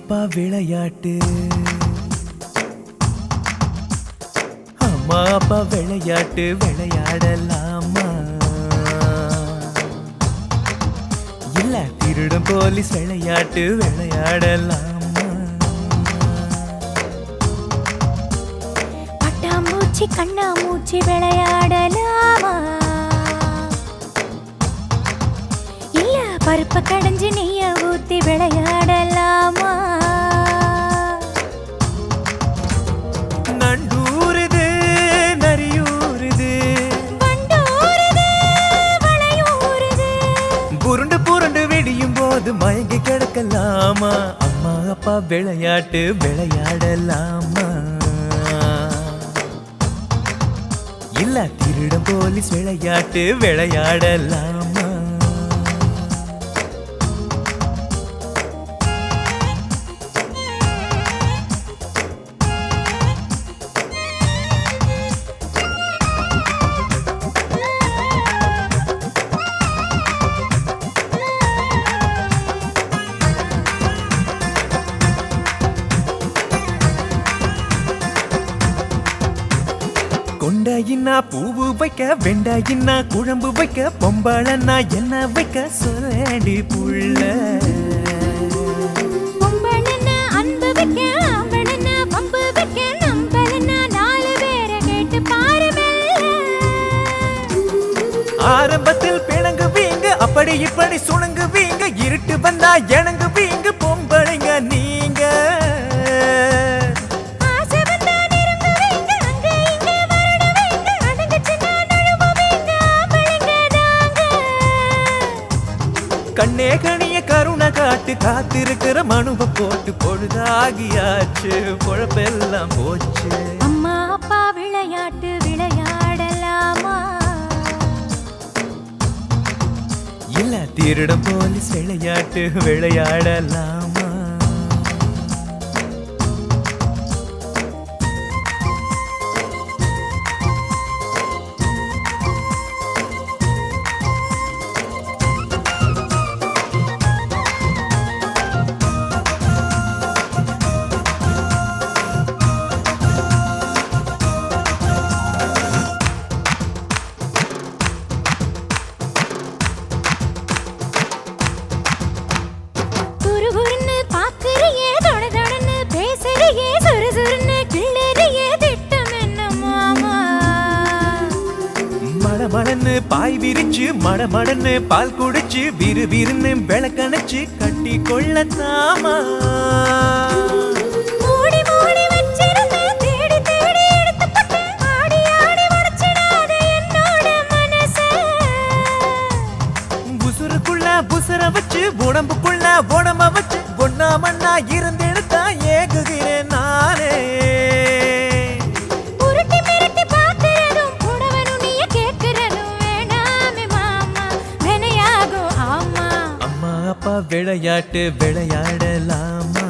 அப்பா விளையாட்டு அம்மா அப்பா விளையாட்டு விளையாடலாமா இல்ல திருடும் போலீஸ் விளையாட்டு விளையாடலாமா பட்டாம்பூச்சி கண்ணாமூச்சி விளையாடலாமா இல்ல பருப்ப கடைஞ்சு நெய்ய ஊத்தி விளையாடலாமா நண்டூருது நரியூருது வண்டூருது, வளையூருது. புருண்டு புருண்டு வெடியும் போது மயங்கி கிடக்கலாமா அம்மா அப்பா விளையாட்டு விளையாடலாமா இல்ல திருடம் போலீஸ் விளையாட்டு விளையாடலாமா கொண்டாயின்னா பூவு வைக்க வெண்டாயின்னா குழம்பு வைக்க பொம்பளன்னா என்ன வைக்க சொல்லடி புள்ள பொம்பளைன்னா அன்பு வைக்க, ஆம்பளைன்னா வம்பு வைக்க, நம்பளைன்னா நாலு பேரை கேட்டு பாரு மெல்ல. ஆரம்பத்தில் பிணங்குவீங்க அப்படி இப்படி சுணங்குவீங்க இருட்டு வந்தா இணங்குவீங்க பொம்பளைங்க நீங்க ஆசை வந்தா நெருங்குவீங்க, அங்க இங்க வருடுவீங்க, அடங்குச்சுன்னா நழுவுவீங்க, ஆம்பளைங்க தாங்க. கண்ணே கணிய கருணை காட்டு காத்திருக்கிற மனுவ போட்டு பொழுதாகியாச்சு பொழப்பெல்லாம் போச்சு அம்மா அப்பா விளையாட்டு விளையாடலாமா இல்ல திருடம் போலீஸ் விளையாட்டு விளையாடலாமா குறுகுறுன்னு பாக்குறியே தொட தொடன்னு பேசுறியே சுறுசுறுன்னு கிளறியே திட்டம் என்ன மாமா மடமடன்னு பாய் விரிச்சு மடமடன்னு பால் குடிச்சு விறு விறுன்னு விளக்கணைச்சு கட்டி கொள்ளத்தாமா மூடி மூடி வச்சிருந்த தேடி தேடி எடுத்து போட்டு ஆடி ஆடி உடைச்சிடாத என்னோட மனச புசுருக்குள்ள புசுர வச்சு உடம்புக்குள்ள உடம்ப வச்சு ஒன்னா மண்ணா இருந்து எடுத்தா ஏகுகிறேன் நானே உருட்டி மிரட்டி பாக்குறதும் புடவனும் நீய கேட்கிறதும் வேணாமே மாமா வினையாகும் ஆமா அம்மா அப்பா விளையாட்டு விளையாடலாமா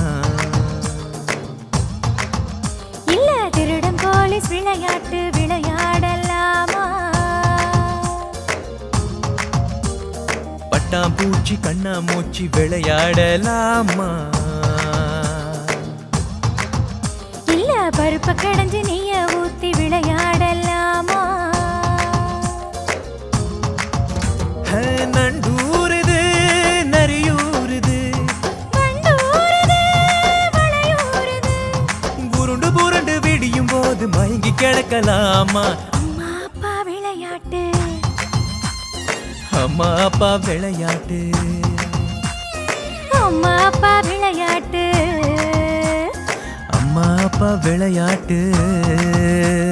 இல்ல திருடம் போலீஸ் விளையாட்டு விளையாடலாமா பட்டாம்பூச்சி கண்ணாமூச்சி விளையாடலாமா இல்ல பருப்ப கடைஞ்சு நெய்ய ஊத்தி விளையாடலாமா ஹே, நண்டூருது நரியூருது வண்டூருது, வளையூருது. புருண்டு புருண்டு விடியும் போது மயங்கி கிடக்கலாமா அம்மா அப்பா விளையாட்டு அம்மா அப்பா விளையாட்டு அம்மா அப்பா விளையாட்டு அம்மா அப்பா விளையாட்டு